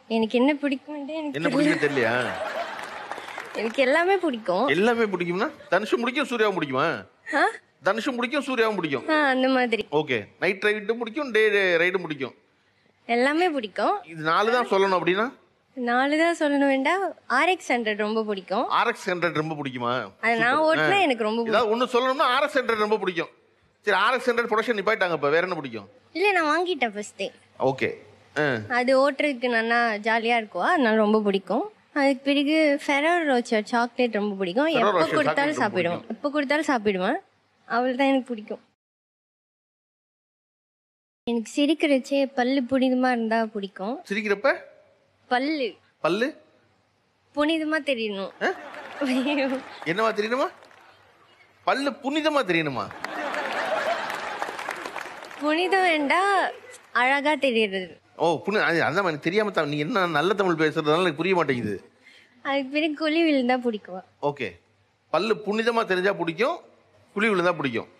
எனக்கு என்ன பிடிக்கும்னு எனக்கு என்ன பிடிக்கும் தெரியலையா எனக்கு எல்லாமே பிடிக்கும் எல்லாமே பிடிக்கும்னா தனுஷும் பிடிக்கும் சூர்யாவும் பிடிக்குமா ஆ தனுஷும் பிடிக்கும் சூர்யாவும் பிடிக்கும் ஆ அந்த மாதிரி ஓகே நைட் ரைடும் பிடிக்கும் டே ரைடும் பிடிக்கும் எல்லாமே பிடிக்கும் இது நாலு தான் சொல்லணும் அப்படின்னா நாலு தான் சொல்லணும் வேண்டாம் ஆர்எக்ஸ் ஹண்ட்ரட் ரொம்ப பிடிக்கும் ஆர்எக்ஸ் ஹண்ட்ரட் ரொம்ப பிடிக்குமா அது நான் ஓட்டினா எனக்கு ரொம்ப பிடிக்கும் ஏதாவது ஒன்று சொல்லணும்னா ஆர்எக்ஸ் ஹண்ட்ரட் ரொம்ப பிடிக்கும் சரி ஆர்எக்ஸ் ஹண்ட்ரட் ப்ரொடக்ஷன் நிப்பாட்டாங்க இப்போ வேற என்ன பிடிக்கும் இல்லை நான் வாங்கிட்டேன் ஃபர்ஸ்டே ஓகே அது ஓட்டுறதுக்கு நல்லா ஜாலியாக இருக்கும் அதனால ரொம்ப பிடிக்கும் அதுக்கு பிறகு ஃபெரர் ரோச்சர் சாக்லேட் ரொம்ப பிடிக்கும் Ferrero எப்போ Rocher கொடுத்தாலும் chocolate ரொம்ப சாப்பிடுவேன் எப்போ கொடுத்தாலும் சாப்பிடுவேன் அவள் தான் எனக்கு பிடிக்கும் எனக்கு சிரிக்கிறச்சே பல்லு புனிதமாக இருந்தால் பிடிக்கும் சிரிக்கிறப்ப பல்லு பல்லு புனிதமாக தெரியணும் என்னவா தெரியணுமா பல்லு புனிதமா தெரியணுமா புனிதம் வேண்டா அழகாக தெரியறது ஓ புனி அது அதான் எனக்கு தெரியாம தான் நீ என்ன நல்ல தமிழ் பேசுறதுனால எனக்கு புரிய மாட்டேங்குது அதுக்கு பிறகு குழி விழுந்தா பிடிக்கும் ஓகே பல்லு புனிதமா தெரிஞ்சா பிடிக்கும் குழி விழுந்தா பிடிக்கும்